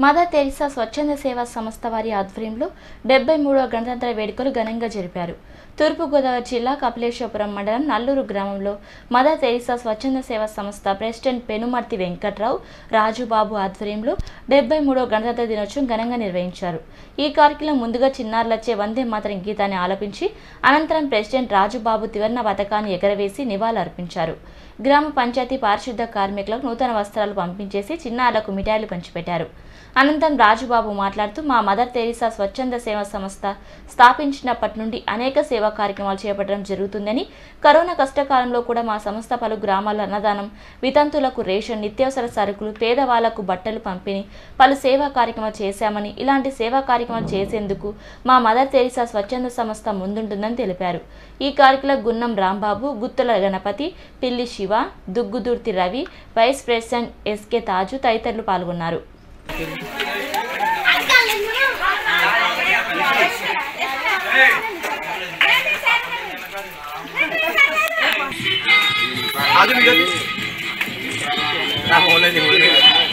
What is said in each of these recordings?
mother Teresa స్వచ్ఛంద సేవా సంస్థ వారి ఆధ్వర్యంలో డెబ్బై మూడవ గణతంత్ర వేడుకలు ఘనంగా జరిపారు తూర్పుగోదావరి జిల్లా కపిలేశ్వపురం మండలం నల్లూరు గ్రామంలో మదర్ తెరిసా స్వచ్ఛంద సేవా సంస్థ ప్రెసిడెంట్ పెనుమర్తి వెంకట్రావు రాజుబాబు ఆధ్వర్యంలో డెబ్బై మూడవ గణతంత్ర దినోత్సవం ఘనంగా నిర్వహించారు ఈ కార్యక్రమం ముందుగా చిన్నారులచే వందే మాతరం గీతాన్ని ఆలపించి అనంతరం ప్రెసిడెంట్ రాజుబాబు త్రివర్ణ పథకాన్ని ఎగరవేసి నివాళులర్పించారు గ్రామ పంచాయతీ పారిశుద్ధ కార్మికులకు నూతన వస్త్రాలు పంపించేసి చిన్నారులకు మిఠాయిలు పంచిపెట్టారు అనంతరం రాజుబాబు మాట్లాడుతూ మా మదర్ తెరీసా స్వచ్ఛంద సేవా సంస్థ స్థాపించినప్పటి నుండి అనేక సేవా కార్యక్రమాలు చేపట్టడం జరుగుతుందని కరోనా కష్టకాలంలో కూడా మా సంస్థ పలు గ్రామాల అన్నదానం వితంతులకు రేషన్ నిత్యావసర సరుకులు పేదవాళ్లకు బట్టలు పంపిణీ పలు సేవా కార్యక్రమాలు చేశామని ఇలాంటి సేవా కార్యక్రమాలు చేసేందుకు మా మదర్ తెరీసా స్వచ్ఛంద సంస్థ ముందుంటుందని తెలిపారు ఈ కార్యక్రమంలో గున్నం Rambabu Guttula Ganapati Pilli Siva Duggudurthi Ravi vice president SK Taju తదితరులు పాల్గొన్నారు आज वीडियो ना होने नहीं होने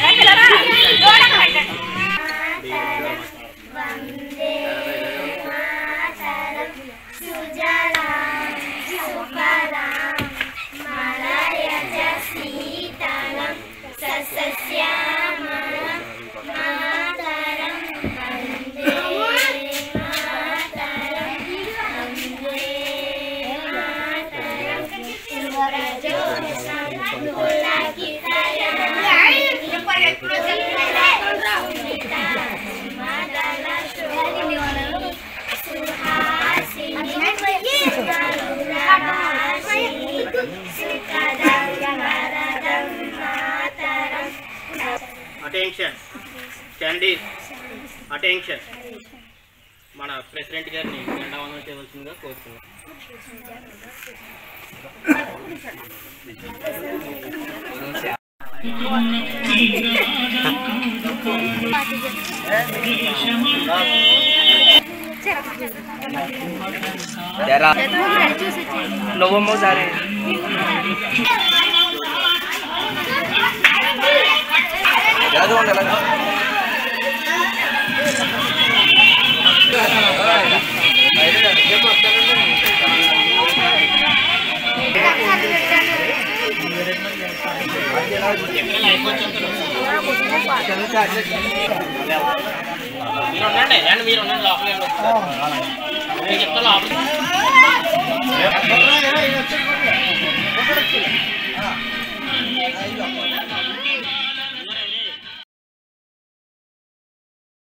అటెన్షన్ స్టాండీ అటెన్షన్ మన ప్రెసిడెంట్ గారిని రెండవ చేయవలసిందిగా కోరుతున్నాం जरा लोगों में सारे जरा दो लगा మీరు ఉండండి అండ్ మీరు ఉండండి లోపల మీరు చెప్తా లోపల